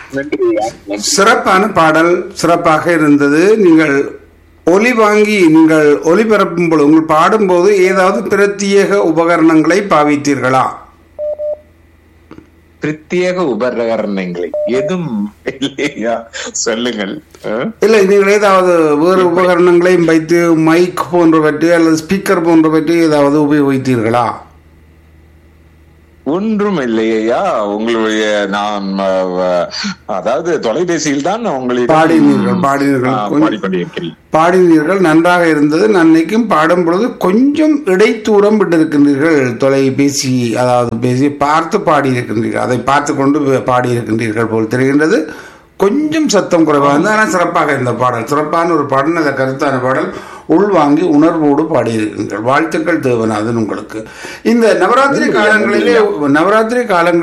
நன்றி ஐயா நன்றி. சிறப்பான பாடல் சிறப்பாக இருந்தது நீங்கள் ஒலி வாங்கி நீங்கள் ஒலிபரப்பும் பொழுது உங்கள் பாடும்போது ஏதாவது பிரத்யேக உபகரணங்களை பாவித்தீர்களா பிரத்யேக உபகரணங்களை எதுவும் இல்லையா சொல்லுங்கள் ஆ? இல்லை நீங்கள் ஏதாவது வேறு உபகரணங்களையும் வைத்து மைக் போன்றவற்றை அல்லது ஸ்பீக்கர் போன்றவற்றை ஏதாவது உபயோகித்தீர்களா ஒன்றும் இல்லையா உங்களுடைய நான் அஹ், அஹ், அதாவது தொலைபேசியில் தான் உங்களிடம் பாடினீர்கள், பாடினீர்கள். ஆ, கொஞ்சம் பாடிக்கொண்டிருக்கிறேன் பாடினீர்கள் நன்றாக இருந்தது நன்னைக்கும் பாடும் பொழுது கொஞ்சம் இடைத்தூரம் விட்டிருக்கின்றீர்கள் தொலைபேசி அதாவது பேசி பார்த்து பாடியிருக்கின்றீர்கள் அதை பார்த்து கொண்டு பாடியிருக்கின்றீர்கள் போல் தெரிகின்றது கொஞ்சம் சத்தம் குறைவாக இருந்தது ஆனால் சிறப்பாக இருந்த பாடல் சிறப்பான ஒரு பாடல் நல்ல கருத்தான பாடல் உள்வாங்கி உணர்வோடு பாடியிருக்கின்றீர்கள் வாழ்த்துக்கள் தேவநாதன் உங்களுக்கு இந்த நவராத்திரி காலங்களிலே நவராத்திரி காலங்களில்